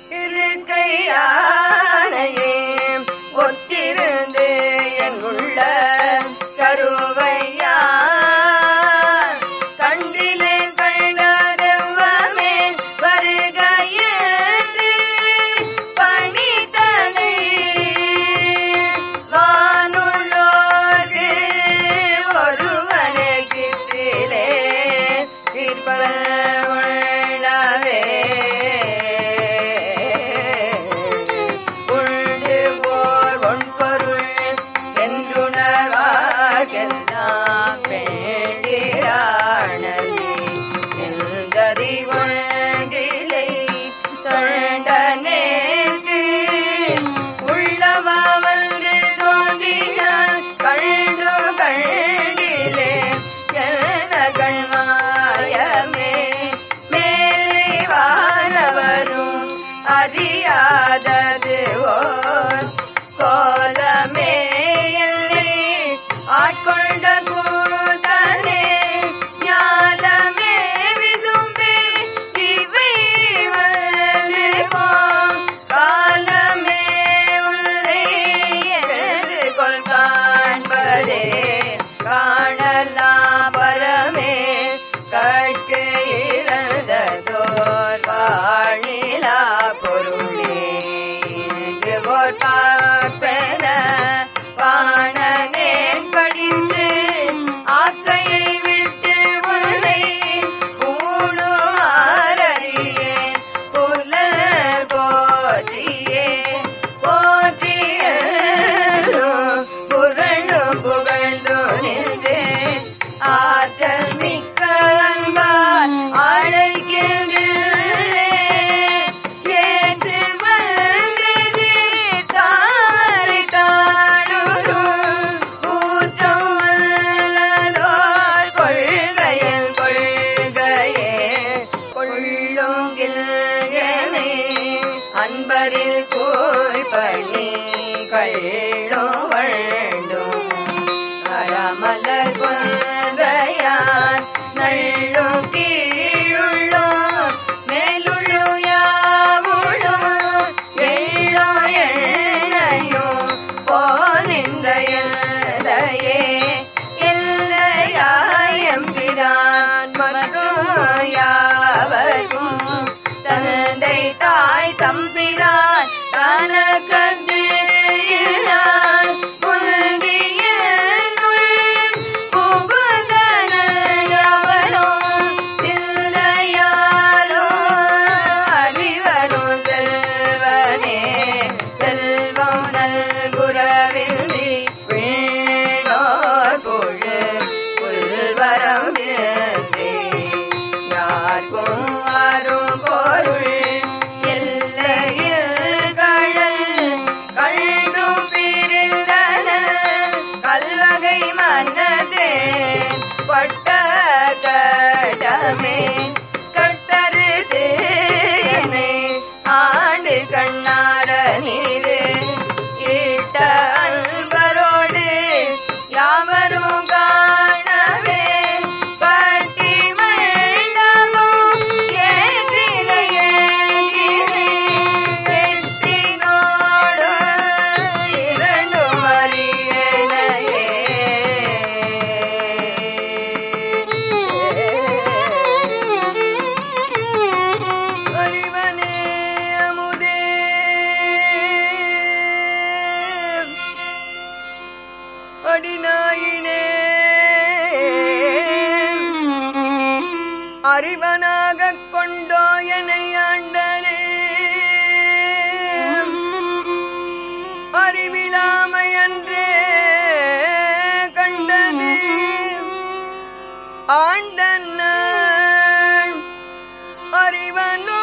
இருக்கையானையே ஒத்திருந்து என் உள்ள கருவையா கண்டிலே கண்டதெவ்வமே வருகையேற்று பணித்தனை வானுள்ளோர்க்கு ஒருவனை கிற்றிலே தீர்ப்பன உள்ளவே உண்டு போர் ஒன்பொருள் என்றுணர்வார்க்கெல்லாம் பேண்டிராணலே எந்தறிவொழிலை தொண்டனேற்கு உள்ளவா வந்து தோன்றினான் கண்டு கண்டிலே கண்மாயமே மேலே வானவரும் அறியாதது ஓர் கோலமே என்னை ஆட்கொண்ட கூதனே ஞாலமே விசும்பே இவை வந்து போம் காலமே உன்னை என்று கொள் காண்பதே காணலாம் பரமே கட்கு இறந்ததோர் வாழிலா பொருளே இங்கு ஓர் பார்ப்பென பாணனே படித்து ஆக்கையை விட்டு உன்னை பூணுமாறியேன் புலர் போற்றியே போற்றியே புரண்டும் புகழ்ந்து நின்றேன் ஆற்றல் மிக்க அன்பால் அழைக்கின்றேன் ஏற்று வந்தது தாமரை காணுரும் கூற்றம் வல்லதோர் கொள்கையன் கொள்கையே கொள்ளுங்கில் எனை அன்பரில் கோய்பணி கள்ளும் வள்ளும் அறமலர் கொன்றையான் நள்ளும் கீழுள்ளும் மேலுள்ளும் யாவுளும் எள்ளோ எண்ணையும் போலின்ற எல்லையே எல்லையாயம்பிரான் மற்றும் யாவரும் தந்தை தாய் தம்பிரான் தனக்கன்று இல்லான் முந்திய புகுதனவரும் சிந்தையாலோ அறிவரும் செல்வனே செல்வம் நல்குறவின்றி வீணோர் புழு புல்வரம் இன்றி யார்க்கும் அரும் பொருள் எல்லையில் கடல் கண்டும் பிரிந்தன கல்வகை மன்னதே பட்ட கடமே கட்டருது என்னை ஆண்டு கண்ணார நீரு ஈட்ட அன்பரோடு யாவரும் காணவே பட்டி மண்டபம் ஏற்றினை ஏற்றினை எட்டினோடு இரண்டும் அறியனையே அறிவனே அமுதே அடிநாயினே அறிவனாகக் கொண்டோ என்னை ஆண்டலே அறிவிலாமையன்றே கண்டது ஆண்டன் அறிவனோ